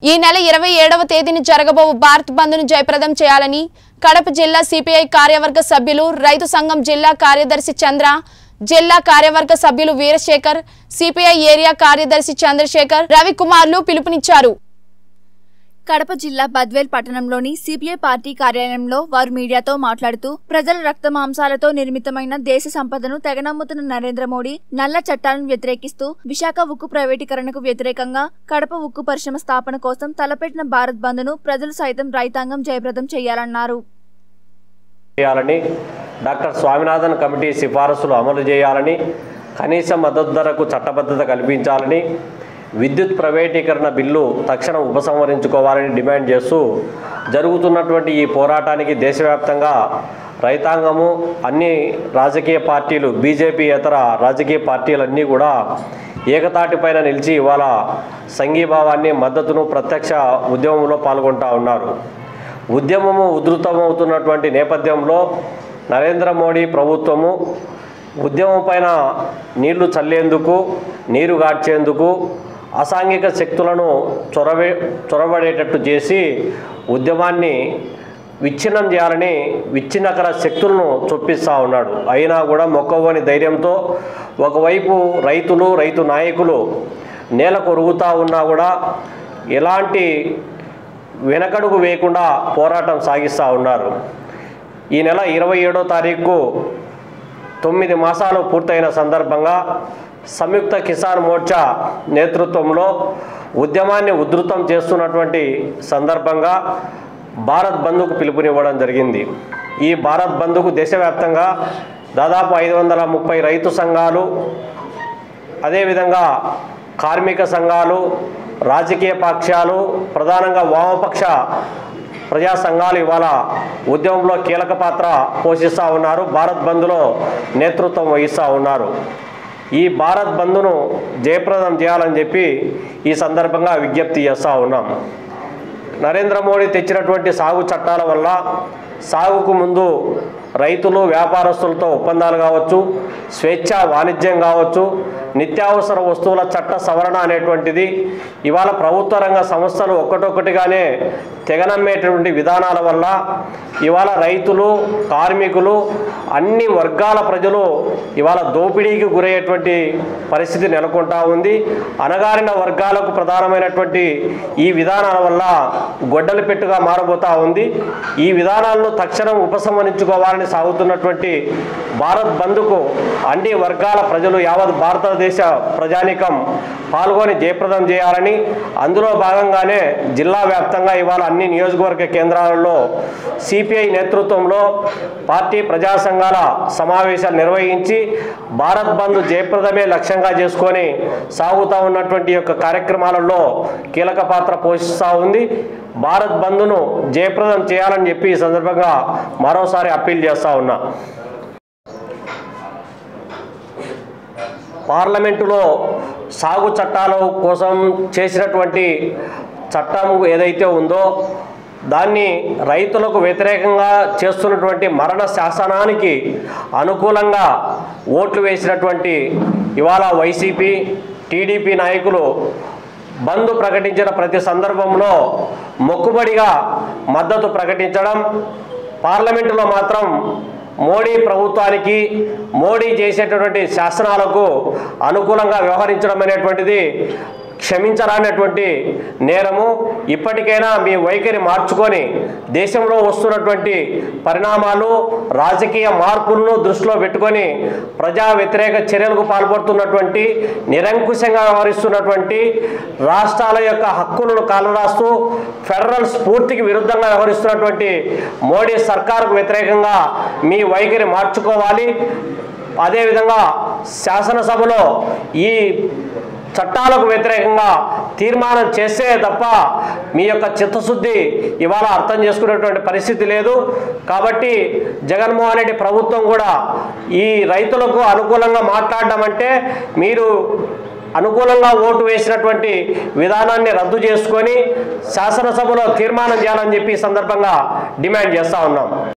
ఈ నెల ఇరవై ఏడవ తేదీన జరగబో భారత్ బంద్ను జయప్రదం చేయాలని కడప జిల్లా సిపిఐ కార్యవర్గ సభ్యులు రైతు సంఘం జిల్లా కార్యదర్శి చంద్ర జిల్లా కార్యవర్గ సభ్యులు వీరశేఖర్ సిపిఐ ఏరియా కార్యదర్శి చంద్రశేఖర్ రవికుమార్లు పిలుపునిచ్చారు కడప జిల్లా బద్వేల్ పట్టణంలోని సిపిఐ పార్టీ కార్యాలయంలో వారు మీడియాతో మాట్లాడుతూ ప్రజల రక్త మాంసాలతో నిర్మితమైన దేశ సంపదను తెగనమ్ముతున్న నరేంద్ర మోడీ నల్ల చట్టాలను వ్యతిరేకిస్తూ విశాఖ ఉక్కు ప్రైవేటీకరణకు వ్యతిరేకంగా కడప ఉక్కు పరిశ్రమ స్థాపన కోసం తలపెట్టిన భారత్ బంద్ను ప్రజలు సైతం రైతాంగం జయప్రదం చేయాలన్నారు చేయాలని డాక్టర్ స్వామినాథన్ కమిటీ సిఫారసులు అమలు చేయాలని కనీస మద్దతు ధరకు చట్టబద్ధత కల్పించాలని విద్యుత్ ప్రైవేటీకరణ బిల్లు తక్షణం ఉపసంహరించుకోవాలని డిమాండ్ చేస్తూ జరుగుతున్నటువంటి ఈ పోరాటానికి దేశవ్యాప్తంగా రైతాంగము అన్ని రాజకీయ పార్టీలు బీజేపీ ఇతర రాజకీయ పార్టీలన్నీ కూడా ఏకతాటిపైన నిలిచి ఇవాళ సంఘీభావాన్ని మద్దతును ప్రత్యక్ష ఉద్యమంలో పాల్గొంటా ఉన్నారు ఉద్యమము ఉధృతమవుతున్నటువంటి నేపథ్యంలో నరేంద్ర మోడీ ప్రభుత్వము ఉద్యమం పైన నీళ్లు చల్లేందుకు నీరు గాడ్చేందుకు అసాంఘిక శక్తులను చొరవే చొరబడేటట్టు చేసి ఉద్యమాన్ని విచ్ఛిన్నం చేయాలని విచ్ఛిన్నకర శక్తులను చొప్పిస్తూ ఉన్నాడు అయినా కూడా మొక్కవని ధైర్యంతో ఒకవైపు రైతులు రైతు నాయకులు నేల కొరుగుతూ ఉన్నా కూడా ఎలాంటి వెనకడుగు వేయకుండా పోరాటం సాగిస్తూ ఉన్నారు ఈ నెల ఇరవై ఏడో తారీఖు తొమ్మిది మాసాలు పూర్తయిన సందర్భంగా సంయుక్త కిసాన్ మోర్చా నేతృత్వంలో ఉద్యమాన్ని ఉధృతం చేస్తున్నటువంటి సందర్భంగా భారత్ బంద్కు పిలుపునివ్వడం జరిగింది ఈ భారత్ బంద్కు దేశవ్యాప్తంగా దాదాపు ఐదు వందల ముప్పై రైతు సంఘాలు అదేవిధంగా కార్మిక సంఘాలు రాజకీయ పక్షాలు ప్రధానంగా వామపక్ష ప్రజా సంఘాలు ఇవాళ ఉద్యమంలో కీలక పాత్ర పోషిస్తూ ఉన్నారు భారత్ బంద్లో నేతృత్వం వహిస్తూ ఉన్నారు ఈ భారత్ బంద్ను జయప్రదం చేయాలని చెప్పి ఈ సందర్భంగా విజ్ఞప్తి చేస్తూ ఉన్నాం నరేంద్ర మోడీ తెచ్చినటువంటి సాగు చట్టాల వల్ల సాగుకు ముందు రైతులు వ్యాపారస్తులతో ఒప్పందాలు కావచ్చు స్వేచ్ఛ వాణిజ్యం కావచ్చు నిత్యావసర వస్తువుల చట్ట సవరణ అనేటువంటిది ఇవాళ ప్రభుత్వ రంగ సంస్థలు ఒక్కటొక్కటిగానే తెగనమ్మేటువంటి విధానాల వల్ల ఇవాళ రైతులు కార్మికులు అన్ని వర్గాల ప్రజలు ఇవాళ దోపిడీకి గురయ్యేటువంటి పరిస్థితి నెలకొంటా ఉంది అణగారిన వర్గాలకు ప్రధానమైనటువంటి ఈ విధానాల వల్ల గొడ్డలి పెట్టుగా మారబోతా ఉంది ఈ విధానాలను తక్షణం ఉపసంహరించుకోవాలని సాగుతున్నటువంటి భారత్ బంద్కు అన్ని వర్గాల ప్రజలు యావత్ భారతదేశ ప్రజానికం పాల్గొని జయప్రదం చేయాలని అందులో భాగంగానే జిల్లా వ్యాప్తంగా ఇవాళ అన్ని నియోజకవర్గ కేంద్రాలలో సిపిఐ నేతృత్వంలో పార్టీ ప్రజా సంఘాల సమావేశాలు నిర్వహించి భారత్ బంద్ జయప్రదమే లక్ష్యంగా చేసుకొని సాగుతూ ఉన్నటువంటి యొక్క కార్యక్రమాలలో కీలక పాత్ర పోషిస్తూ ఉంది భారత్ బంద్ను జయప్రదం చేయాలని చెప్పి ఈ సందర్భంగా మరోసారి అప్పీల్ చేస్తూ ఉన్నా పార్లమెంటులో సాగు చట్టాల కోసం చేసినటువంటి చట్టం ఏదైతే ఉందో దాన్ని రైతులకు వ్యతిరేకంగా చేస్తున్నటువంటి మరణ శాసనానికి అనుకూలంగా ఓట్లు వేసినటువంటి ఇవాళ వైసీపీ టీడీపీ నాయకులు బంద్ ప్రకటించిన ప్రతి సందర్భంలో మొక్కుబడిగా మద్దతు ప్రకటించడం పార్లమెంటులో మాత్రం మోడీ ప్రభుత్వానికి మోడీ చేసేటటువంటి శాసనాలకు అనుకూలంగా వ్యవహరించడం అనేటువంటిది క్షమించరానటువంటి నేరము ఇప్పటికైనా మీ వైఖరి మార్చుకొని దేశంలో వస్తున్నటువంటి పరిణామాలు రాజకీయ మార్పులను దృష్టిలో పెట్టుకొని ప్రజా వ్యతిరేక చర్యలకు పాల్పడుతున్నటువంటి నిరంకుశంగా వ్యవహరిస్తున్నటువంటి రాష్ట్రాల యొక్క హక్కులను కాలరాస్తూ ఫెడరల్ స్ఫూర్తికి విరుద్ధంగా వ్యవహరిస్తున్నటువంటి మోడీ సర్కారుకు వ్యతిరేకంగా మీ వైఖరి మార్చుకోవాలి అదేవిధంగా శాసనసభలో ఈ చట్టాలకు వ్యతిరేకంగా తీర్మానం చేస్తే తప్ప మీ యొక్క చిత్తశుద్ధి ఇవాళ అర్థం చేసుకునేటువంటి పరిస్థితి లేదు కాబట్టి జగన్మోహన్ రెడ్డి ప్రభుత్వం కూడా ఈ రైతులకు అనుకూలంగా మాట్లాడడం అంటే మీరు అనుకూలంగా ఓటు వేసినటువంటి విధానాన్ని రద్దు చేసుకొని శాసనసభలో తీర్మానం చేయాలని చెప్పి ఈ సందర్భంగా డిమాండ్ చేస్తూ ఉన్నాం